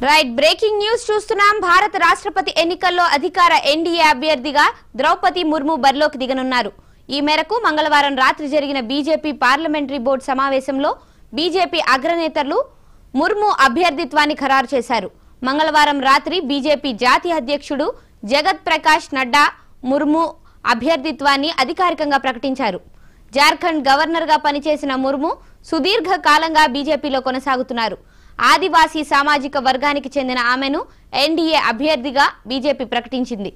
right breaking news చూస్తున్నాం భారత రాష్ట్రపతి ఎన్నికల్లో అధికార ఎన్డీఏ అభ్యర్థిగా ద్రౌపది ముర్ము బరిలోకి దిగనున్నారు ఈ మేరకు మంగళవారం రాత్రి జరిగిన బీజేపీ పార్లమెంటరీ బోర్డు సమావేశంలో బీజేపీ అగ్రనేతలు ముర్ము అభ్యర్థిత్వాన్ని ఖరారు చేశారు మంగళవారం రాత్రి బీజేపీ జాతీయ అధ్యక్షుడు జగత్ ప్రకాష్ నడ్డా ముర్ము అభ్యర్థిత్వాన్ని అధికారికంగా ప్రకటించారు జార్ఖండ్ గవర్నర్గా పనిచేసిన ముర్ము సుదీర్ఘ కాలంగా బీజేపీలో కొనసాగుతున్నారు ఆదివాసీ సామాజిక వర్గానికి చెందిన ఆమెను ఎన్డీఏ అభ్యర్థిగా బీజేపీ ప్రకటించింది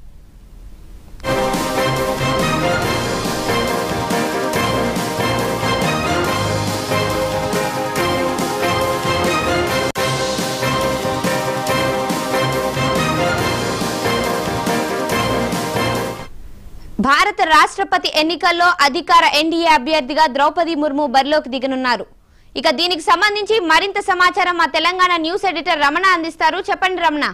భారత రాష్ట్రపతి ఎన్నికల్లో అధికార ఎన్డీఏ అభ్యర్థిగా ద్రౌపది ముర్ము బరిలోకి దిగనున్నారు ఇక దీనికి సంబంధించి మరింత సమాచారం మా తెలంగాణ న్యూస్ ఎడిటర్ రమణ అందిస్తారు చెప్పండి రమణ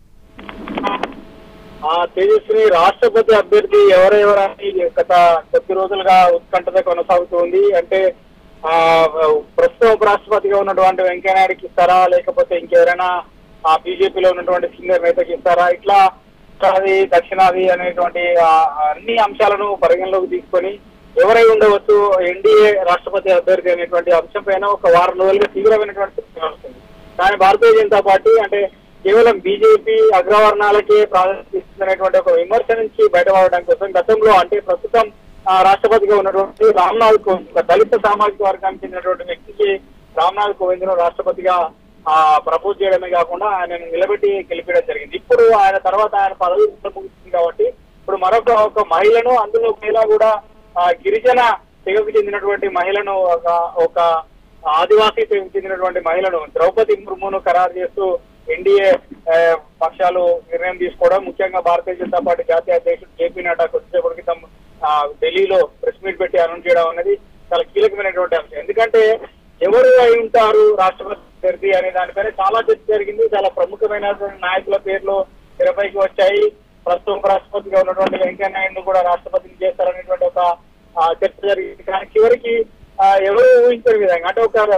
ఆ తేజస్విని రాష్ట్రపతి అభ్యర్థి ఎవరెవరని గత కొద్ది రోజులుగా ఉత్కంఠత కొనసాగుతుంది అంటే ఆ ప్రస్తుత ఉపరాష్ట్రపతిగా ఉన్నటువంటి వెంకయ్యనాయుడుకి ఇస్తారా లేకపోతే ఇంకెవరైనా ఆ బీజేపీలో ఉన్నటువంటి సీనియర్ నేతకి ఇస్తారా ఇట్లా ఉత్తరాది దక్షిణాది అనేటువంటి ఆ అన్ని అంశాలను పరిగణలోకి తీసుకొని ఎవరై ఉండవచ్చు ఎన్డీఏ రాష్ట్రపతి అభ్యర్థి అనేటువంటి అంశం పైన ఒక వారం రోజులుగా తీవ్రమైనటువంటి చర్చ నడుస్తుంది కానీ భారతీయ జనతా పార్టీ అంటే కేవలం బీజేపీ అగ్రవర్ణాలకే ప్రాధాన్యత ఇస్తుందనేటువంటి ఒక విమర్శ నుంచి బయటపడడం కోసం గతంలో అంటే ప్రస్తుతం ఆ, రాష్ట్రపతిగా ఉన్నటువంటి రామ్నాథ్ కోవింద్ ఒక దళిత సామాజిక వర్గానికి చెందినటువంటి వ్యక్తికి రామ్నాథ్ కోవింద్ ను రాష్ట్రపతిగా ఆ ప్రపోజ్ చేయడమే కాకుండా ఆయనను నిలబెట్టి గెలిపించడం జరిగింది ఇప్పుడు ఆయన తర్వాత ఆయన పదవి ముగిస్తుంది కాబట్టి ఇప్పుడు మరొక ఒక మహిళను అందులో మహిళ కూడా ఆ, గిరిజన తెగకు చెందినటువంటి మహిళను ఒక ఒక ఆదివాసీ తెగకు చెందినటువంటి మహిళను ద్రౌపది ముర్మును ఖరారు చేస్తూ ఎన్డీఏ ఆ, పక్షాలు నిర్ణయం తీసుకోవడం ముఖ్యంగా భారతీయ జనతా పార్టీ జాతీయ అధ్యక్షుడు జేపీ నడ్డా కొద్దిసేపటి క్రితం ఆ, ఢిల్లీలో ప్రెస్ మీట్ పెట్టి అనౌన్స్ చేయడం అనేది చాలా కీలకమైనటువంటి అంశం ఎందుకంటే ఎవరు అయి ఉంటారు రాష్ట్రపతి అభ్యర్థి అనే దానిపైన చాలా చర్చ జరిగింది చాలా ప్రముఖమైనటువంటి నాయకుల పేర్లు తెరపైకి వచ్చాయి ప్రస్తుతం ఉపరాష్ట్రపతిగా ఉన్నటువంటి వెంకయ్య నాయుడు కూడా రాష్ట్రపతిని చేస్తారనేటువంటి ఒక ఆ, చర్చ జరిగింది కానీ చివరికి ఆ, ఎవరు ఊహించని విధంగా అంటే ఒక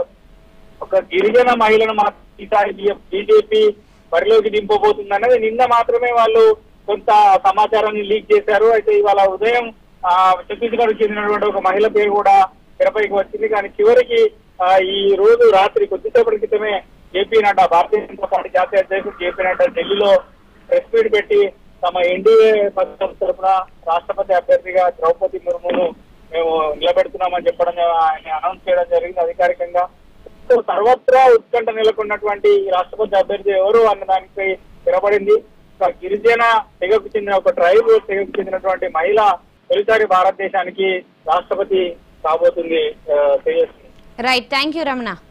ఒక గిరిజన మహిళను మాత్రం ఈసారి బీజేపీ బరిలోకి దింపబోతుంది అనేది నిన్న మాత్రమే వాళ్ళు కొంత సమాచారాన్ని లీక్ చేశారు అయితే ఇవాళ ఉదయం ఆ ఛత్తీస్గఢ్ చెందినటువంటి ఒక మహిళ పేరు కూడా తెరపైకి వచ్చింది కానీ చివరికి ఆ, ఈ రోజు రాత్రి కొద్దిసేపటి క్రితమే జేపీ నడ్డా భారతీయ జనతా పార్టీ జాతీయ అధ్యక్షుడు జేపీ నడ్డా ఢిల్లీలో ప్రెస్ మీట్ పెట్టి తమ ఎన్డీఏ పక్షం తరఫున రాష్ట్రపతి అభ్యర్థిగా ద్రౌపది ముర్మును మేము నిలబెడుతున్నామని చెప్పడం ఆయన అనౌన్స్ చేయడం జరిగింది అధికారికంగా సో సర్వత్రా ఉత్కంఠ నెలకొన్నటువంటి ఈ రాష్ట్రపతి అభ్యర్థి ఎవరు అన్న దానిపై స్థిరపడింది ఒక గిరిజన తెగకు చెందిన ఒక ట్రైబ్ తెగకు చెందినటువంటి మహిళ తొలిసారి భారతదేశానికి రాష్ట్రపతి కాబోతుంది ఆ, Tejaswi right thank you Ramana